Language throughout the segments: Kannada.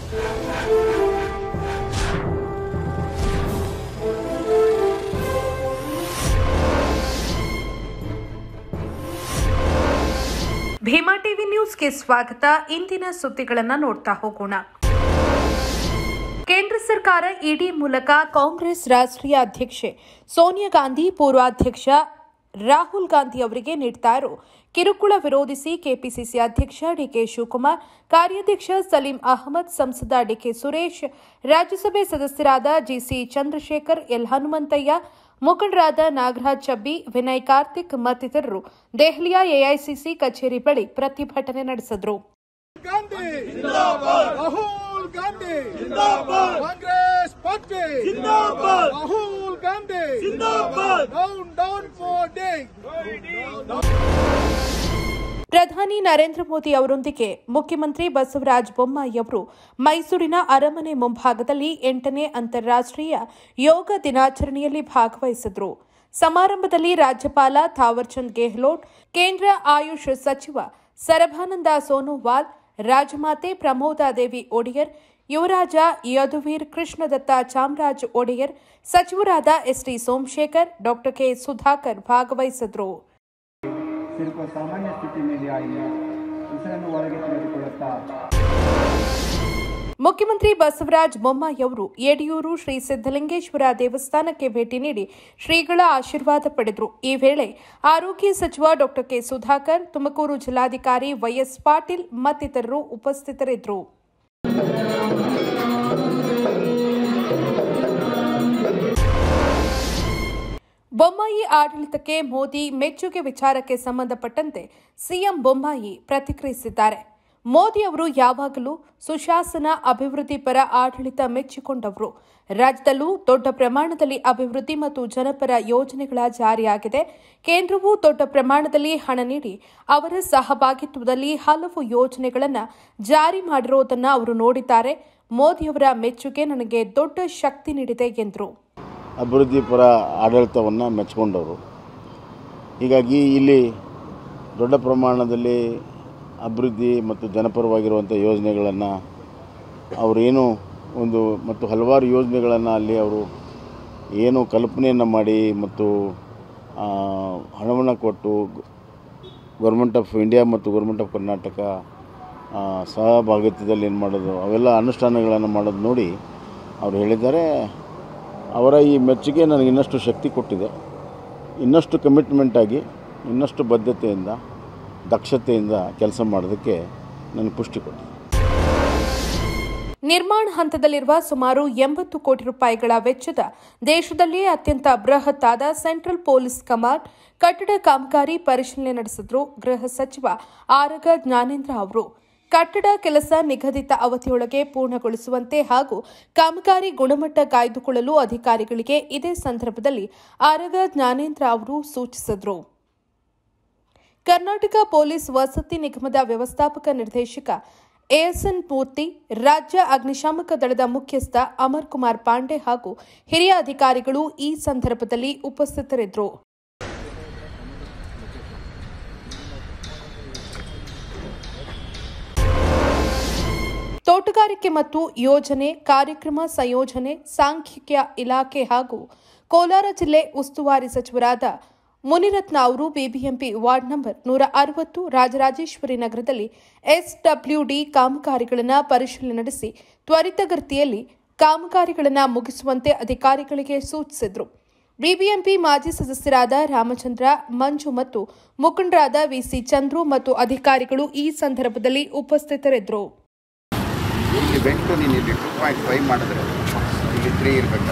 ಭೀಮಾ ಟಿವಿ ನ್ಯೂಸ್ಗೆ ಸ್ವಾಗತ ಇಂದಿನ ಸುದ್ದಿಗಳನ್ನ ನೋಡ್ತಾ ಹೋಗೋಣ ಕೇಂದ್ರ ಸರ್ಕಾರ ಇಡಿ ಮೂಲಕ ಕಾಂಗ್ರೆಸ್ ರಾಷ್ಟ್ರೀಯ ಅಧ್ಯಕ್ಷೆ ಸೋನಿಯಾ ಗಾಂಧಿ ಪೂರ್ವಾಧ್ಯಕ್ಷ ರಾಹುಲ್ ಗಾಂಧಿ ಅವರಿಗೆ ನೀಡ್ತಾ ಇರೋ ಕಿರುಕುಳ ವಿರೋಧಿಸಿ ಕೆಪಿಸಿಸಿ ಅಧ್ಯಕ್ಷ ಡಿಕೆ ಶಿವಕುಮಾರ್ ಕಾರ್ಯಾಧ್ಯಕ್ಷ ಸಲೀಂ ಅಹಮದ್ ಸಂಸದ ಡಿಕೆ ಸುರೇಶ್ ರಾಜ್ಯಸಭೆ ಸದಸ್ಯರಾದ ಜಿಸಿ ಚಂದ್ರಶೇಖರ್ ಎಲ್ ಹನುಮಂತಯ್ಯ ಮುಖಂಡರಾದ ನಾಗರಾಜ್ ಚಬ್ಬಿ ವಿನಯ್ ಕಾರ್ತಿಕ್ ಮತ್ತಿತರರು ದೆಹಲಿಯ ಎಐಸಿಸಿ ಕಚೇರಿ ಬಳಿ ಪ್ರತಿಭಟನೆ ನಡೆಸಿದರು ಗಾಂಧಿ ಜಿಂದಾಬಾದ್ ರಾಹುಲ್ ಗಾಂಧಿ ಜಿಂದಾಬಾದ್ ಕಾಂಗ್ರೆಸ್ ಪಾರ್ಟಿ ಜಿಂದಾಬಾದ್ ರಾಹುಲ್ ಗಾಂಧಿ ಜಿಂದಾಬಾದ್ ಡೌನ್ ಡೌನ್ ಫಾರ್ ಡೇ ಪ್ರಧಾನಿ ನರೇಂದ್ರ ಮೋದಿ ಅವರೊಂದಿಗೆ ಮುಖ್ಯಮಂತ್ರಿ ಬಸವರಾಜ ಬೊಮ್ಮಾಯಿ ಅವರು ಮೈಸೂರಿನ ಅರಮನೆ ಮುಂಭಾಗದಲ್ಲಿ ಎಂಟನೇ ಅಂತಾರಾಷ್ಟೀಯ ಯೋಗ ದಿನಾಚರಣೆಯಲ್ಲಿ ಭಾಗವಹಿಸಿದ್ರು ಸಮಾರಂಭದಲ್ಲಿ ರಾಜ್ಯಪಾಲ ಥಾವರ್ಚಂದ್ ಗೆಹ್ಲೋಟ್ ಕೇಂದ್ರ ಆಯುಷ್ ಸಚಿವ ಸರಭಾನಂದ ಸೋನೋವಾಲ್ ರಾಜಮಾತೆ ಪ್ರಮೋದಾದೇವಿ ಒಡೆಯರ್ ಯುವರಾಜ ಯದುವೀರ್ ಕೃಷ್ಣದತ್ತ ಚಾಮರಾಜ್ ಒಡೆಯರ್ ಸಚಿವರಾದ ST Somashekar doctor K Sudhakar ಭಾಗವಹಿಸಿದ್ರು ಸಿರ್ಫ ಸಾಮಾನ್ಯ ಸ್ಥಿತಿಯಲ್ಲಿ ಆಗಿ ಉಸಿರನ್ನು ಹೊರಗೆ ತೆಗೆದುಕೊಳ್ಳುತ್ತಾ ಮುಖ್ಯಮಂತ್ರಿ ಬಸವರಾಜ ಬೊಮ್ಮಾಯಿ ಅವರು ಯಡಿಯೂರು ಶ್ರೀ ಸಿದ್ದಲಿಂಗೇಶ್ವರ ದೇವಸ್ಥಾನಕ್ಕೆ ಭೇಟಿ ನೀಡಿ ಶ್ರೀಗಳ ಆಶೀರ್ವಾದ ಪಡೆದರು ಈ ವೇಳೆ ಆರೋಗ್ಯ ಸಚಿವ ಡಾಕ್ಟರ್ ಕೆ ಸುಧಾಕರ್ ತುಮಕೂರು ಜಿಲ್ಲಾಧಿಕಾರಿ ವೈಎಸ್ ಪಾಟೀಲ್ ಮತ್ತಿತರರು ಉಪಸ್ಥಿತರಿದ್ದರು ಬೊಮ್ಮಾಯಿ ಆಡಳಿತಕ್ಕೆ ಮೋದಿ ಮೆಚ್ಚುಗೆ ವಿಚಾರಕ್ಕೆ ಸಂಬಂಧಪಟ್ಟಂತೆ ಸಿಎಂ ಬೊಮ್ಮಾಯಿ ಪ್ರತಿಕ್ರಿಯಿಸಿದ್ದಾರೆ ಮೋದಿ ಅವರು ಯಾವಾಗಲೂ ಸುಶಾಸನ ಅಭಿವೃದ್ಧಿ ಪರ ಆಡಳಿತ ಮೆಚ್ಚಿಕೊಂಡವರು ರಾಜ್ಯದಲ್ಲೂ ದೊಡ್ಡ ಪ್ರಮಾಣದಲ್ಲಿ ಅಭಿವೃದ್ಧಿ ಮತ್ತು ಜನಪರ ಯೋಜನೆಗಳ ಜಾರಿಯಾಗಿದೆ ಕೇಂದ್ರವು ದೊಡ್ಡ ಪ್ರಮಾಣದಲ್ಲಿ ಹಣ ನೀಡಿ ಅವರ ಸಹಭಾಗಿತ್ವದಲ್ಲಿ ಹಲವು ಯೋಜನೆಗಳನ್ನು ಜಾರಿ ಮಾಡಿರೋದನ್ನು ಅವರು ನೋಡಿದ್ದಾರೆ ಮೋದಿಯವರ ಮೆಚ್ಚುಗೆ ನನಗೆ ದೊಡ್ಡ ಶಕ್ತಿ ನೀಡಿದೆ ಎಂದರು ಅಭಿವೃದ್ಧಿ ಪರ ಆಡಳಿತವನ್ನು ಮೆಚ್ಚಿಕೊಂಡವರು ಹೀಗಾಗಿ ಇಲ್ಲಿ ದೊಡ್ಡ ಪ್ರಮಾಣದಲ್ಲಿ ಅಭಿವೃದ್ಧಿ ಮತ್ತು ಜನಪರವಾಗಿರುವಂಥ ಯೋಜನೆಗಳನ್ನು ಅವರೇನು ಒಂದು ಮತ್ತು ಹಲವಾರು ಯೋಜನೆಗಳನ್ನು ಅಲ್ಲಿ ಅವರು ಏನು ಕಲ್ಪನೆಯನ್ನು ಮಾಡಿ ಮತ್ತು ಆ, ಹಣವನ್ನು ಕೊಟ್ಟು ಗೌರ್ಮೆಂಟ್ ಆಫ್ ಇಂಡಿಯಾ ಮತ್ತು ಗೌರ್ಮೆಂಟ್ ಆಫ್ ಕರ್ನಾಟಕ ಆ, ಸಹಭಾಗಿತ್ವದಲ್ಲಿ ಏನು ಮಾಡೋದು ಅವೆಲ್ಲ ಅನುಷ್ಠಾನಗಳನ್ನು ಮಾಡೋದು ನೋಡಿ ಅವರು ಹೇಳಿದ್ದಾರೆ ಅವರ ಈ ಮೆಚ್ಚುಗೆ ನನಗೆ ಇನ್ನಷ್ಟು ಶಕ್ತಿ ಕೊಟ್ಟಿದೆ ಇನ್ನಷ್ಟು ಕಮಿಟ್ಮೆಂಟ್ ಆಗಿ ಇನ್ನಷ್ಟು ಬದ್ಧತೆಯಿಂದ ದಕ್ಷತೆಯಿಂದ ಕೆಲಸ ಮಾಡೋದಕ್ಕೆ ನನಗೆ ಪುಷ್ಟಿ ಕೊಟ್ಟಿದೆ ನಿರ್ಮಾಣ ಹಂತದಲ್ಲಿರುವ ಸುಮಾರು ಎಂಬತ್ತು ಕೋಟಿ ರೂಪಾಯಿಗಳ ವೆಚ್ಚದ ದೇಶದಲ್ಲಿಯೇ ಅತ್ಯಂತ ಬೃಹತ್ತಾದ ಸೆಂಟ್ರಲ್ ಪೊಲೀಸ್ ಕಮಾಂಡ್ ಕಟ್ಟಡ ಕಾಮಗಾರಿ ಪರಿಶೀಲನೆ ನಡೆಸಿದ್ರು ಗೃಹ ಸಚಿವ ಆರಗ ಜ್ಞಾನೇಂದ್ರ ಅವರು ಕಟ್ಟಡ ಕೆಲಸ ನಿಗದಿತ ಅವಧಿಯೊಳಗೆ ಪೂರ್ಣಗೊಳಿಸುವಂತೆ ಹಾಗೂ ಕಾಮಗಾರಿ ಗುಣಮಟ್ಟ ಕಾಯ್ದುಕೊಳ್ಳಲು ಅಧಿಕಾರಿಗಳಿಗೆ ಇದೇ ಸಂದರ್ಭದಲ್ಲಿ ಆರಗ ಜ್ಞಾನೇಂದ್ರ ಅವರು ಸೂಚಿಸಿದರು ಕರ್ನಾಟಕ ಪೊಲೀಸ್ ವಸತಿ ನಿಗಮದ ವ್ಯವಸ್ಥಾಪಕ ನಿರ್ದೇಶಕ ಎಎಸ್ಎನ್ ಮೂರ್ತಿ ರಾಜ್ಯ ಅಗ್ನಿಶಾಮಕ ದಳದ ಮುಖ್ಯಸ್ಥ ಅಮರ್ ಕುಮಾರ್ ಪಾಂಡೆ ಹಾಗೂ ಹಿರಿಯ ಅಧಿಕಾರಿಗಳು ಈ ಸಂದರ್ಭದಲ್ಲಿ ಉಪಸ್ಥಿತರಿದ್ದರು ತೋಟಗಾರಿಕೆ ಮತ್ತು ಯೋಜನೆ ಕಾರ್ಯಕ್ರಮ ಸಂಯೋಜನೆ ಸಾಂಖ್ಯಿಕ ಇಲಾಖೆ ಹಾಗೂ ಕೋಲಾರ ಜಿಲ್ಲೆ ಉಸ್ತುವಾರಿ ಸಚಿವರಾದ ಮುನಿರತ್ನ ಅವರು ಬಿಬಿಎಂಪಿ ವಾರ್ಡ್ ನಂಬರ್ ನೂರ ಅರವತ್ತು ರಾಜರಾಜೇಶ್ವರಿ ನಗರದಲ್ಲಿ ಎಸ್ಡಬ್ಲ್ಯೂಡಿ ಕಾಮಗಾರಿಗಳನ್ನು ಪರಿಶೀಲನೆ ನಡೆಸಿ ತ್ವರಿತಗತಿಯಲ್ಲಿ ಕಾಮಗಾರಿಗಳನ್ನು ಮುಗಿಸುವಂತೆ ಅಧಿಕಾರಿಗಳಿಗೆ ಸೂಚಿಸಿದರು ಬಿಬಿಎಂಪಿ ಮಾಜಿ ಸದಸ್ಯರಾದ ರಾಮಚಂದ್ರ ಮಂಜು ಮತ್ತು ಮುಖಂಡರಾದ ವಿಸಿ ಚಂದ್ರು ಮತ್ತು ಅಧಿಕಾರಿಗಳು ಈ ಸಂದರ್ಭದಲ್ಲಿ ಉಪಸ್ಥಿತರಿದ್ದರು ಇಲ್ಲಿ ಬೆಂಟು ನೀನು ಇಲ್ಲಿ ಟೂ ಪಾಯಿಂಟ್ ಫೈವ್ ಮಾಡಿದ್ರೆ ಇಲ್ಲಿ ತ್ರೀ ಇರಬೇಕು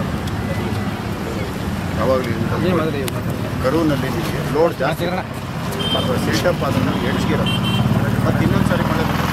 ಯಾವಾಗಲೂ ಕರುವಿನಲ್ಲಿ ನಿಮಗೆ ಲೋಡ್ ಜಾಸ್ತಿ ಅಥವಾ ಸಿಲ್ಟಪ್ ಅದನ್ನು ಎಡ್ಸ್ಗಿರೋದು ಮತ್ತು ಇನ್ನೊಂದು ಸಾರಿ ಮಳೆ ಬಂದ್ರೆ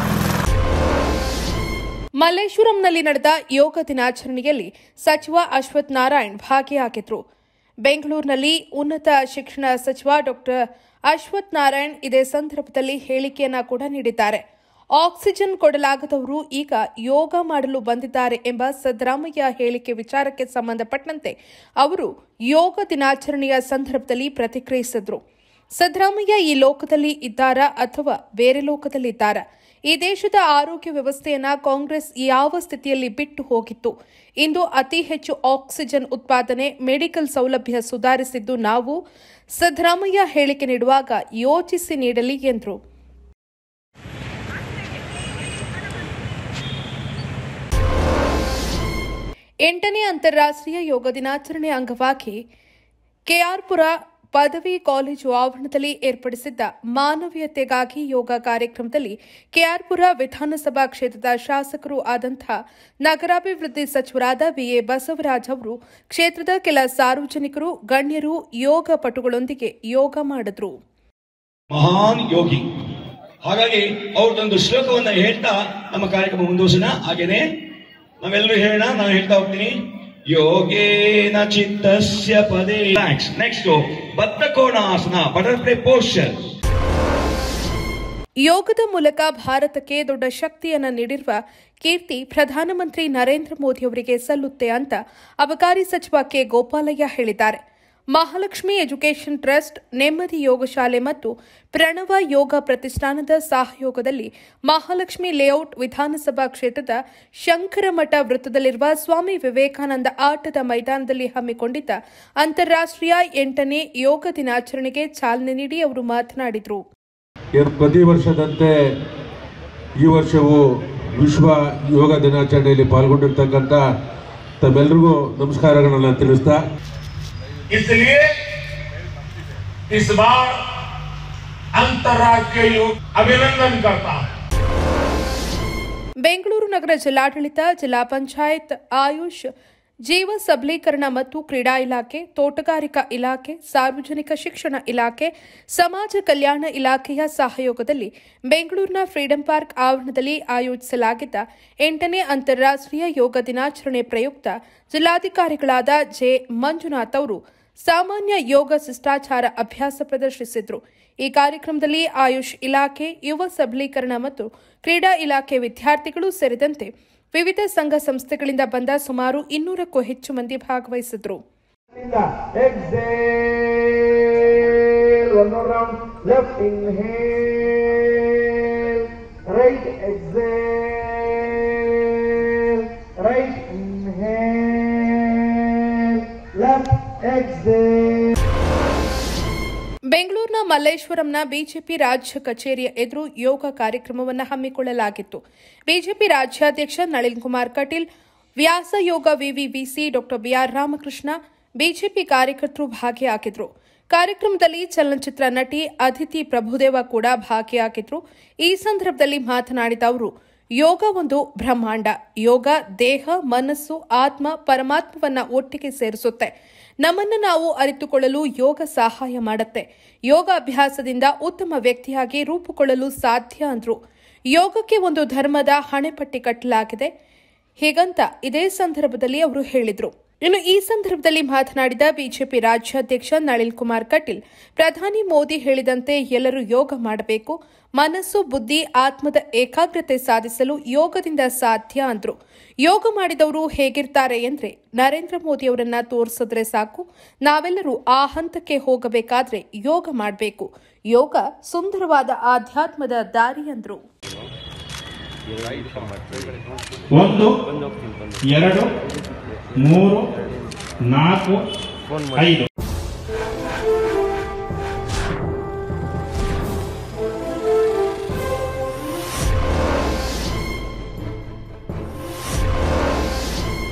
ಮಲ್ಲೇಶ್ವರಂನಲ್ಲಿ ನಡೆದ ಯೋಗ ದಿನಾಚರಣೆಯಲ್ಲಿ ಸಚಿವ ಅಶ್ವಥ್ ನಾರಾಯಣ್ ಭಾಗಿಯಾಗಿದ್ರು ಬೆಂಗಳೂರಿನಲ್ಲಿ ಉನ್ನತ ಶಿಕ್ಷಣ ಸಚಿವ ಡಾಕ್ಟರ್ ಅಶ್ವಥ್ ನಾರಾಯಣ್ ಇದೇ ಸಂದರ್ಭದಲ್ಲಿ ಹೇಳಿಕೆಯನ್ನ ಕೂಡ ನೀಡಿದ್ದಾರೆ ಆಕ್ಸಿಜನ್ ಕೊಡಲಾಗದವರು ಈಗ ಯೋಗ ಮಾಡಲು ಬಂದಿದ್ದಾರೆ ಎಂಬ ಸಿದ್ದರಾಮಯ್ಯ ಹೇಳಿಕೆ ವಿಚಾರಕ್ಕೆ ಸಂಬಂಧಪಟ್ಟಂತೆ ಅವರು ಯೋಗ ದಿನಾಚರಣೆಯ ಸಂದರ್ಭದಲ್ಲಿ ಪ್ರತಿಕ್ರಿಯಿಸಿದ್ರು ಸಿದ್ದರಾಮಯ್ಯ ಈ ಲೋಕದಲ್ಲಿ ಇದ್ದಾರಾ ಅಥವಾ ಬೇರೆ ಲೋಕದಲ್ಲಿದ್ದಾರಾ ಈ ದೇಶದ ಆರೋಗ್ಯ ವ್ಯವಸ್ಥೆಯನ್ನ ಕಾಂಗ್ರೆಸ್ ಯಾವ ಸ್ಥಿತಿಯಲ್ಲಿ ಬಿಟ್ಟು ಹೋಗಿತ್ತು ಇಂದು ಅತಿ ಹೆಚ್ಚು ಆಕ್ಸಿಜನ್ ಉತ್ಪಾದನೆ ಮೆಡಿಕಲ್ ಸೌಲಭ್ಯ ಸುಧಾರಿಸಿದ್ದು ನಾವು ಸಿದ್ದರಾಮಯ್ಯ ಹೇಳಿಕೆ ನೀಡುವಾಗ ಯೋಚಿಸಿ ನೀಡಲಿ ಎಂದರು ಎಂಟನೇ ಅಂತಾರಾಷ್ಟ್ರೀಯ ಯೋಗ ದಿನಾಚರಣೆ ಅಂಗವಾಗಿ ಕೆಆರ್ಪುರ ಪದವಿ ಕಾಲೇಜು ಆವರಣದಲ್ಲಿ ಏರ್ಪಡಿಸಿದ್ದ ಮಾನವೀಯತೆಗಾಗಿ ಯೋಗ ಕಾರ್ಯಕ್ರಮದಲ್ಲಿ ಕೆಆರ್ಪುರ ವಿಧಾನಸಭಾ ಕ್ಷೇತ್ರದ ಶಾಸಕರು ಆದಂಥ ನಗರಾಭಿವೃದ್ಧಿ ಸಚಿವರಾದ ಬಿಎ ಬಸವರಾಜ್ ಅವರು ಕ್ಷೇತ್ರದ ಕೆಲ ಸಾರ್ವಜನಿಕರು ಗಣ್ಯರು ಯೋಗ ಪಟುಗಳೊಂದಿಗೆ ಯೋಗ ಮಾಡಿದ್ರು ಮಹಾನ್ ಯೋಗಿ ಹಾಗಾಗಿ ಅವ್ರದ್ದೊಂದು ಶ್ಲೋಕವನ್ನ ಹೇಳ್ತಾ ನಮ್ಮ ಕಾರ್ಯಕ್ರಮ ಮುಂದುವರಿಸೋಣ ಹಾಗೇನೆ ನಾವೆಲ್ಲರೂ ಹೇಳೋಣ ನಾನು ಹೇಳ್ತಾ ಹೋಗ್ತೀನಿ ಯೋಗೇನ ಚಿತ್ತಸ್ಯ ಪದೇ ನೆಕ್ಸ್ಟ್ ಬದ್ಧ ಕೋಣಾಸನ ಬಟರ್ಫ್ಲೈ ಪೋಸ್ಟರ್ ಯೋಗದ ಮೂಲಕ ಭಾರತಕ್ಕೆ ದೊಡ್ಡ ಶಕ್ತಿಯನ್ನು ನೀಡಿರುವ ಕೀರ್ತಿ ಪ್ರಧಾನಮಂತ್ರಿ ನರೇಂದ್ರ ಮೋದಿ ಅವರಿಗೆ ಸಲ್ಲುತ್ತೆ ಅಂತ ಅಬಕಾರಿ ಸಚಿವ ಕೆ ಗೋಪಾಲಯ್ಯ ಹೇಳಿದ್ದಾರೆ ಮಹಾಲಕ್ಷ್ಮಿ ಎಜುಕೇಷನ್ ಟ್ರಸ್ಟ್ ನೆಮ್ಮದಿ ಯೋಗ ಶಾಲೆ ಮತ್ತು ಪ್ರಣವ ಯೋಗ ಪ್ರತಿಷ್ಠಾನದ ಸಹಯೋಗದಲ್ಲಿ ಮಹಾಲಕ್ಷ್ಮಿ ಲೇಔಟ್ ವಿಧಾನಸಭಾ ಕ್ಷೇತ್ರದ ಶಂಕರಮಠ ವೃತ್ತದಲ್ಲಿರುವ ಸ್ವಾಮಿ ವಿವೇಕಾನಂದ ಆಟದ ಮೈದಾನದಲ್ಲಿ ಹಮ್ಮಿಕೊಂಡಿದ್ದ ಅಂತಾರಾಷ್ಟ್ರೀಯ ಎಂಟನೇ ಯೋಗ ದಿನಾಚರಣೆಗೆ ಚಾಲನೆ ನೀಡಿ ಅವರು ಮಾತನಾಡಿದರು ಏನು ಪ್ರತಿ ವರ್ಷದಂತೆ ಈ ವರ್ಷವೂ ವಿಶ್ವ ಯೋಗ ದಿನಾಚರಣೆಯಲ್ಲಿ ಪಾಲ್ಗೊಂಡಿರ್ತಕ್ಕಂಥ ತಮ್ಮೆಲ್ಲರಿಗೂ ನಮಸ್ಕಾರಗಳನ್ನ ತಿಳಿಸ್ತಾ इसलिए इस बार अंतर्राष्ट्रीय योग अभिनंदन करता हूं ಬೆಂಗಳೂರು ನಗರ ಜಿಲ್ಲಾಡಳಿತ ಜಿಲ್ಲಾ ಪಂಚಾಯತ್ ಆಯುಷ್ ಜೀವ ಸಬಲೀಕರಣ ಮತ್ತು ಕ್ರೀಡಾ ಇಲಾಖೆ ತೋಟಗಾರಿಕಾ ಇಲಾಖೆ ಸಾರ್ವಜನಿಕ ಶಿಕ್ಷಣ ಇಲಾಖೆ ಸಮಾಜ ಕಲ್ಯಾಣ ಇಲಾಖೆಯ ಸಹಯೋಗದಲ್ಲಿ ಬೆಂಗಳೂರಿನ ಫ್ರೀಡಂ ಪಾರ್ಕ್ ಆವರಣದಲ್ಲಿ ಆಯೋಜಿಸಲಾಗಿದ್ದ ಎಂಟನೇ ಅಂತಾರಾಷ್ಟ್ರೀಯ ಯೋಗ ದಿನಾಚರಣೆ ಪ್ರಯುಕ್ತ ಜಿಲ್ಲಾಧಿಕಾರಿಗಳಾದ ಜೆ ಮಂಜುನಾಥ್ ಅವರು ಸಾಮಾನ್ಯ ಯೋಗ ಶಿಷ್ಟಾಚಾರ ಅಭ್ಯಾಸ ಪ್ರದರ್ಶಿಸಿದ್ರು ಈ ಕಾರ್ಯಕ್ರಮದಲ್ಲಿ ಆಯುಷ್ ಇಲಾಖೆ ಯುವ ಸಬಲೀಕರಣ ಮತ್ತು ಕ್ರೀಡಾ ಇಲಾಖೆ ವಿದ್ಯಾರ್ಥಿಗಳು ಸೇರಿದಂತೆ ವಿವಿಧ ಸಂಘ ಸಂಸ್ಥೆಗಳಿಂದ ಬಂದ ಸುಮಾರು ಇನ್ನೂರಕ್ಕೂ ಹೆಚ್ಚು ಮಂದಿ ಭಾಗವಹಿಸಿದ್ರು Exhale, one more round. Left inhale, right exhale, right inhale, left exhale. ಬೆಂಗಳೂರಿನ ಮಲ್ಲೇಶ್ವರಂನ ಬಿಜೆಪಿ ರಾಜ್ಯ ಕಚೇರಿಯ ಎದುರು ಯೋಗ ಕಾರ್ಯಕ್ರಮವನ್ನು ಹಮ್ಮಿಕೊಳ್ಳಲಾಗಿತ್ತು ಬಿಜೆಪಿ ರಾಜ್ಯಾಧ್ಯಕ್ಷ ನಳಿನ್ ಕುಮಾರ್ ಕಟೀಲ್ ವ್ಯಾಸ ಯೋಗ ವಿವಿವಿಸಿ ಡಾ ಬಿಆರ್ ರಾಮಕೃಷ್ಣ ಬಿಜೆಪಿ ಕಾರ್ಯಕರ್ತರು ಭಾಗಿಯಾಗಿದ್ರು ಕಾರ್ಯಕ್ರಮದಲ್ಲಿ ಚಲನಚಿತ್ರ ನಟಿ ಅದಿತಿ ಪ್ರಭುದೇವ ಕೂಡ ಭಾಗಿಯಾಗಿದ್ರು ಈ ಸಂದರ್ಭದಲ್ಲಿ ಮಾತನಾಡಿದ ಅವರು ಯೋಗ ಒಂದು ಬ್ರಹ್ಮಾಂಡ ಯೋಗ ದೇಹ ಮನಸ್ಸು ಆತ್ಮ ಪರಮಾತ್ಮವನ್ನ ಒಟ್ಟಿಗೆ ಸೇರಿಸುತ್ತೆ ನಮ್ಮನ್ನು ನಾವು ಅರಿತುಕೊಳ್ಳಲು ಯೋಗ ಸಹಾಯ ಮಾಡುತ್ತೆ ಯೋಗ ಅಭ್ಯಾಸದಿಂದ ಉತ್ತಮ ವ್ಯಕ್ತಿಯಾಗಿ ರೂಪುಗೊಳ್ಳಲು ಸಾಧ್ಯ ಅಂದ್ರು ಯೋಗಕ್ಕೆ ಒಂದು ಧರ್ಮದ ಹಣೆಪಟ್ಟಿ ಕಟ್ಟಲಾಗಿದೆ ಹೀಗಂತ ಇದೇ ಸಂದರ್ಭದಲ್ಲಿ ಅವರು ಹೇಳಿದ್ರು ಇನ್ನು ಈ ಸಂದರ್ಭದಲ್ಲಿ ಮಾತನಾಡಿದ ಬಿಜೆಪಿ ರಾಜ್ಯಾಧ್ಯಕ್ಷ ನಳಿನ್ ಕುಮಾರ್ ಕಟೀಲ್ ಪ್ರಧಾನಿ ಮೋದಿ ಹೇಳಿದಂತೆ ಎಲ್ಲರೂ ಯೋಗ ಮಾಡಬೇಕು ಮನಸ್ಸು ಬುದ್ಧಿ ಆತ್ಮದ ಏಕಾಗ್ರತೆ ಸಾಧಿಸಲು ಯೋಗದಿಂದ ಸಾಧ್ಯ ಅಂದ್ರು ಯೋಗ ಮಾಡಿದವರು ಹೇಗಿರ್ತಾರೆ ಅಂದ್ರೆ ನರೇಂದ್ರ ಮೋದಿ ಅವರನ್ನ ತೋರಿಸಿದ್ರೆ ಸಾಕು ನಾವೆಲ್ಲರೂ ಆ ಹಂತಕ್ಕೆ ಹೋಗಬೇಕಾದ್ರೆ ಯೋಗ ಮಾಡಬೇಕು ಯೋಗ ಸುಂದರವಾದ ಆಧ್ಯಾತ್ಮದ ದಾರಿ ಅಂದ್ರು ಒಂದು ಎರಡು ಮೂರು ನಾಲ್ಕು ಐದು